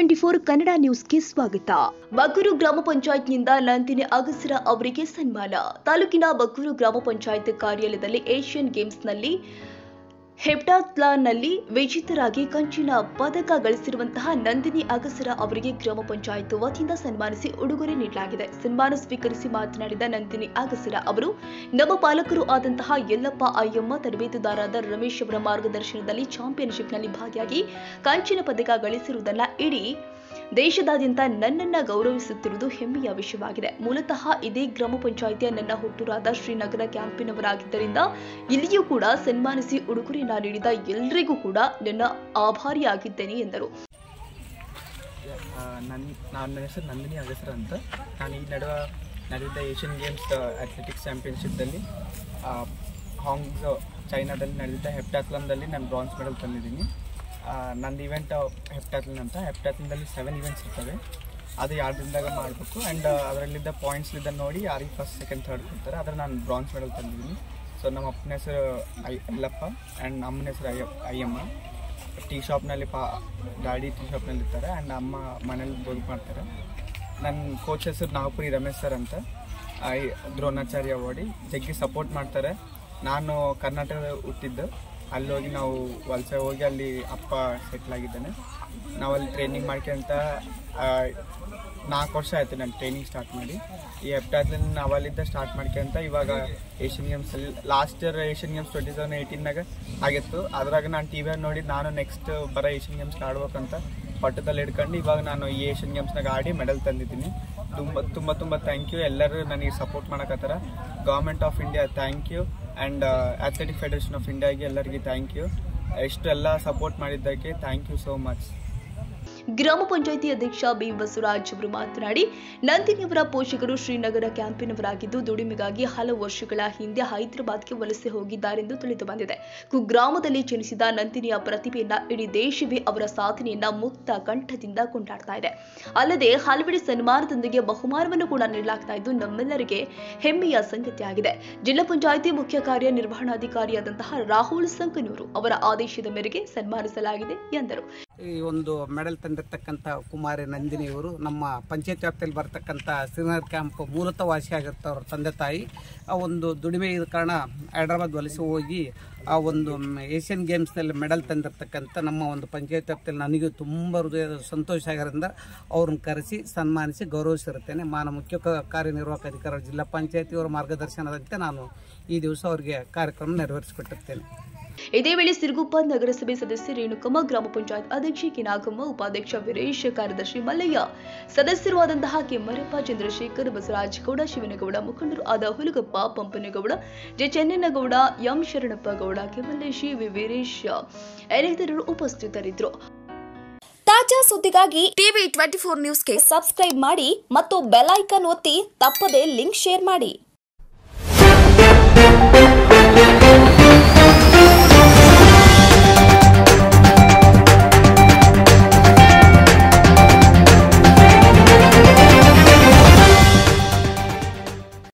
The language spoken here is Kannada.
ಟ್ವೆಂಟಿ ಫೋರ್ ಕನ್ನಡ ನ್ಯೂಸ್ಗೆ ಸ್ವಾಗತ ಬಗ್ಗೂರು ಗ್ರಾಮ ಪಂಚಾಯತ್ನಿಂದ ನಂದಿನಿ ಅಗಸರ ಅವರಿಗೆ ಸನ್ಮಾನ ತಾಲೂಕಿನ ಬಗ್ಗೂರು ಗ್ರಾಮ ಪಂಚಾಯತ್ ಕಾರ್ಯಾಲಯದಲ್ಲಿ ಏಷ್ಯನ್ ಗೇಮ್ಸ್ನಲ್ಲಿ ಹೆಪ್ಟಾಥ್ಲಾನ್ನಲ್ಲಿ ವಿಜೇತರಾಗಿ ಕಂಚಿನ ಪದಕ ಗಳಿಸಿರುವಂತಹ ನಂದಿನಿ ಅಗಸರ ಅವರಿಗೆ ಗ್ರಾಮ ಪಂಚಾಯತ್ ವತಿಯಿಂದ ಸನ್ಮಾನಿಸಿ ಉಡುಗೊರೆ ನೀಡಲಾಗಿದೆ ಸನ್ಮಾನ ಸ್ವೀಕರಿಸಿ ಮಾತನಾಡಿದ ನಂದಿನಿ ಅಗಸರ ಅವರು ನಮ್ಮ ಪಾಲಕರು ಆದಂತಹ ಯಲ್ಲಪ್ಪ ಅಯ್ಯಮ್ಮ ತರಬೇತುದಾರರಾದ ರಮೇಶ್ ಅವರ ಮಾರ್ಗದರ್ಶನದಲ್ಲಿ ಚಾಂಪಿಯನ್ಶಿಪ್ನಲ್ಲಿ ಭಾಗಿಯಾಗಿ ಕಂಚಿನ ಪದಕ ಗಳಿಸಿರುವುದನ್ನ ಇಡೀ ದೇಶದಾದ್ಯಂತ ನನ್ನನ್ನ ಗೌರವಿಸುತ್ತಿರುವುದು ಹೆಮ್ಮೆಯ ವಿಷಯವಾಗಿದೆ ಮೂಲತಃ ಇದೇ ಗ್ರಾಮ ಪಂಚಾಯಿತಿಯ ನನ್ನ ಹುಟ್ಟೂರಾದ ಶ್ರೀನಗರ ಕ್ಯಾಂಪಿನವರಾಗಿದ್ದರಿಂದ ಇಲ್ಲಿಯೂ ಕೂಡ ಸನ್ಮಾನಿಸಿ ಉಡುಗೊರೆಯನ್ನ ನೀಡಿದ ಎಲ್ಲರಿಗೂ ಕೂಡ ನನ್ನ ಆಭಾರಿಯಾಗಿದ್ದೇನೆ ಎಂದರು ಆ, ನನ್ನ ನನ್ನ ಹೆಸರು ನಂದಿನಿ ಅಗಸರ ಅಂತ ನಾನು ಈ ನಡುವೆ ನಡೆದ ಏಷ್ಯನ್ ಗೇಮ್ಸ್ ಅಥ್ಲೆಟಿಕ್ಸ್ ಚಾಂಪಿಯನ್ಶಿಪ್ದಲ್ಲಿ ಹಾಂಗ್ ಚೈನಾದಲ್ಲಿ ನಡೆದಿದ್ದ ಹೆಪ್ಟಾಥ್ಲನ್ದಲ್ಲಿ ನಾನು ಬ್ರಾನ್ಸ್ ಮೆಡಲ್ ತಂದಿದ್ದೀನಿ ಆ, ನಂದು ಇವೆಂಟ್ ಹೆಪ್ಟಾಥ್ಲನ್ ಅಂತ ಹೆಪ್ಟಾಥ್ಲನ್ದಲ್ಲಿ ಸೆವೆನ್ ಇವೆಂಟ್ಸ್ ಇರ್ತವೆ ಅದು ಎರಡು ದಿನದಾಗ ಮಾಡಬೇಕು ಆ್ಯಂಡ್ ಅದರಲ್ಲಿದ್ದ ಪಾಯಿಂಟ್ಸ್ಲಿದ್ದ ನೋಡಿ ಯಾರಿಗೆ ಫಸ್ಟ್ ಸೆಕೆಂಡ್ ಥರ್ಡ್ ಕೊಡ್ತಾರೆ ಅದ್ರ ನಾನು ಬ್ರಾನ್ಸ್ ಮೆಡಲ್ ತಂದಿದ್ದೀನಿ ಸೊ ನಮ್ಮ ಅಪ್ಪನ ಹೆಸರು ಐ ಯಲ್ಲಪ್ಪ ಆ್ಯಂಡ್ ಅಮ್ಮನ ಹೆಸರು ಅಯ್ಯ ಅಯ್ಯಮ್ಮ ಟೀ ಶಾಪ್ನಲ್ಲಿ ಪಾ ಗಾಡಿ ಟೀ ಶಾಪ್ನಲ್ಲಿ ಇರ್ತಾರೆ ಆ್ಯಂಡ್ ಅಮ್ಮ ಮನೇಲಿ ಬದುಕು ಮಾಡ್ತಾರೆ ನನ್ನ ಕೋಚ್ ಹೆಸರು ನಾಗಪುರಿ ರಮೇಶ್ ಸರ್ ಅಂತ ಐ ದ್ರೋಣಾಚಾರ್ಯ ಅವಾರ್ಡಿ ಜಗ್ಗಿ ಸಪೋರ್ಟ್ ಮಾಡ್ತಾರೆ ನಾನು ಕರ್ನಾಟಕದ ಹುಟ್ಟಿದ್ದು ಅಲ್ಲಿ ಹೋಗಿ ನಾವು ವಲಸೆ ಹೋಗಿ ಅಲ್ಲಿ ಅಪ್ಪ ಸೆಟ್ಲ್ ಆಗಿದ್ದಾನೆ ನಾವಲ್ಲಿ ಟ್ರೈನಿಂಗ್ ಮಾಡ್ಕೊಂತ ನಾಲ್ಕು ವರ್ಷ ಆಯಿತು ನಾನು ಟ್ರೈನಿಂಗ್ ಸ್ಟಾರ್ಟ್ ಮಾಡಿ ಈ ಹೆಪ್ಟಾದ್ಲಿಂದ ನಾವಲ್ಲಿದ್ದ ಸ್ಟಾರ್ಟ್ ಮಾಡ್ಕೊಂತ ಇವಾಗ ಏಷ್ಯನ್ ಗೇಮ್ಸಲ್ಲಿ last year Asian Games twenty thousand ಏಯ್ಟೀನಾಗ ಆಗಿತ್ತು ಅದ್ರಾಗ ನಾನು ಟಿ ವಿಯಲ್ಲಿ ನೋಡಿ ನಾನು ನೆಕ್ಸ್ಟ್ ಬರೋ ಏಷ್ಯನ್ ಗೇಮ್ಸ್ಗೆ ಆಡ್ಬೇಕಂತ ಪಟ್ಟದಲ್ಲಿ ಹಿಡ್ಕೊಂಡು ಇವಾಗ ನಾನು ಈ ಏಷ್ಯನ್ ಗೇಮ್ಸ್ನಾಗ ಆಡಿ ಮೆಡಲ್ ತಂದಿದ್ದೀನಿ ತುಂಬ ತುಂಬ ತುಂಬ ಥ್ಯಾಂಕ್ ಯು ಎಲ್ಲರೂ ನನಗೆ ಸಪೋರ್ಟ್ ಮಾಡಕತ್ತಾರ government of India thank you and athletic federation of ಇಂಡಿಯಾಗೆ ಎಲ್ಲರಿಗೆ ಥ್ಯಾಂಕ್ ಯು ಇಷ್ಟು ಎಲ್ಲ ಸಪೋರ್ಟ್ ಮಾಡಿದ್ದಕ್ಕೆ ಥ್ಯಾಂಕ್ ಯು ಸೋ ಮಚ್ ಗ್ರಾಮ ಪಂಚಾಯಿತಿ ಅಧ್ಯಕ್ಷ ಬಿ ಬಸವರಾಜ್ ಅವರು ಮಾತನಾಡಿ ನಂದಿನಿಯವರ ಪೋಷಕರು ಶ್ರೀನಗರ ಕ್ಯಾಂಪಿನವರಾಗಿದ್ದು ದುಡಿಮೆಗಾಗಿ ಹಲವು ವರ್ಷಗಳ ಹಿಂದೆ ಹೈದರಾಬಾದ್ಗೆ ವಲಸೆ ಹೋಗಿದ್ದಾರೆಂದು ತಿಳಿದು ಬಂದಿದೆ ಕುಗ್ರಾಮದಲ್ಲಿ ಜನಿಸಿದ ನಂದಿನಿಯ ಪ್ರತಿಭೆಯನ್ನ ಇಡೀ ದೇಶವೇ ಅವರ ಸಾಧನೆಯನ್ನ ಮುಕ್ತ ಕಂಠದಿಂದ ಕೊಂಡಾಡ್ತಾ ಇದೆ ಅಲ್ಲದೆ ಹಲವೆಡೆ ಸನ್ಮಾನದೊಂದಿಗೆ ಬಹುಮಾನವನ್ನು ಕೂಡ ನೀಡಲಾಗ್ತಾ ಇದ್ದು ನಮ್ಮೆಲ್ಲರಿಗೆ ಹೆಮ್ಮೆಯ ಸಂಗತಿಯಾಗಿದೆ ಜಿಲ್ಲಾ ಪಂಚಾಯಿತಿ ಮುಖ್ಯ ಕಾರ್ಯನಿರ್ವಹಣಾಧಿಕಾರಿಯಾದಂತಹ ರಾಹುಲ್ ಸಂಕನೂರು ಅವರ ಆದೇಶದ ಮೇರೆಗೆ ಸನ್ಮಾನಿಸಲಾಗಿದೆ ಎಂದರು ಈ ಒಂದು ಮೆಡಲ್ ತಂದಿರತಕ್ಕಂಥ ಕುಮಾರಿ ನಂದಿನಿಯವರು ನಮ್ಮ ಪಂಚಾಯತ್ ವ್ಯಾಪ್ತಿಯಲ್ಲಿ ಬರ್ತಕ್ಕಂಥ ಶ್ರೀನಗರ್ ಕ್ಯಾಂಪ್ ಮೂಲತಃ ವಾಸಿಯಾಗಿರ್ತವ್ರ ತಂದೆ ತಾಯಿ ಆ ಒಂದು ದುಡಿಮೆ ಇದ್ದ ಕಾರಣ ಹೈದ್ರಾಬಾದ್ ವಲಸೆ ಹೋಗಿ ಆ ಒಂದು ಏಷ್ಯನ್ ಗೇಮ್ಸ್ನಲ್ಲಿ ಮೆಡಲ್ ತಂದಿರತಕ್ಕಂಥ ನಮ್ಮ ಒಂದು ಪಂಚಾಯತ್ ವ್ಯಾಪ್ತಿಯಲ್ಲಿ ನನಗೂ ತುಂಬ ಹೃದಯದ ಸಂತೋಷ ಆಗಿರೋದ್ರಿಂದ ಅವ್ರನ್ನ ಕರೆಸಿ ಸನ್ಮಾನಿಸಿ ಗೌರವಿಸಿರುತ್ತೇನೆ ಮಾನ ಮುಖ್ಯ ಕ- ಕಾರ್ಯನಿರ್ವಾಹಕ ಅಧಿಕಾರಿ ಜಿಲ್ಲಾ ಪಂಚಾಯತಿಯವರ ಮಾರ್ಗದರ್ಶನದಂತೆ ನಾನು ಈ ದಿವಸ ಅವರಿಗೆ ಕಾರ್ಯಕ್ರಮ ನೆರವೇರಿಸಿಕೊಟ್ಟಿರ್ತೇನೆ ಇದೇ ವೇಳೆ ಸಿರುಗುಪ್ಪ ನಗರಸಭೆ ಸದಸ್ಯ ರೇಣುಕಮ್ಮ ಗ್ರಾಮ ಪಂಚಾಯತ್ ಅಧ್ಯಕ್ಷೆ ಕಿನಾಗಮ್ಮ ಉಪಾಧ್ಯಕ್ಷ ವೀರೇಶ್ ಕಾರ್ಯದರ್ಶಿ ಮಲ್ಲಯ್ಯ ಸದಸ್ಯರು ಆದಂತಹ ಕೆಮ್ಮರಪ್ಪ ಚಂದ್ರಶೇಖರ್ ಬಸವರಾಜಗೌಡ ಶಿವನಗೌಡ ಮುಖಂಡರು ಆದ ಹುಲಗಪ್ಪ ಪಂಪನಗೌಡ ಜೆ ಚೆನ್ನನಗೌಡ ಎಂ ಶರಣಪ್ಪ ಗೌಡ ಕೆಮಲ್ಲೇಶಿ ವಿ ವೀರೇಶ್ ಎನೇತರರು ಉಪಸ್ಥಿತರಿದ್ದರು ತಾಜಾ ಸುದ್ದಿಗಾಗಿ ಟಿವಿ ಟ್ವೆಂಟಿ ಫೋರ್ ನ್ಯೂಸ್ಗೆ ಸಬ್ಸ್ಕ್ರೈಬ್ ಮಾಡಿ ಮತ್ತು ಬೆಲ್ ಐಕಾನ್ ಒತ್ತಿ ತಪ್ಪದೇ ಲಿಂಕ್ ಶೇರ್ ಮಾಡಿ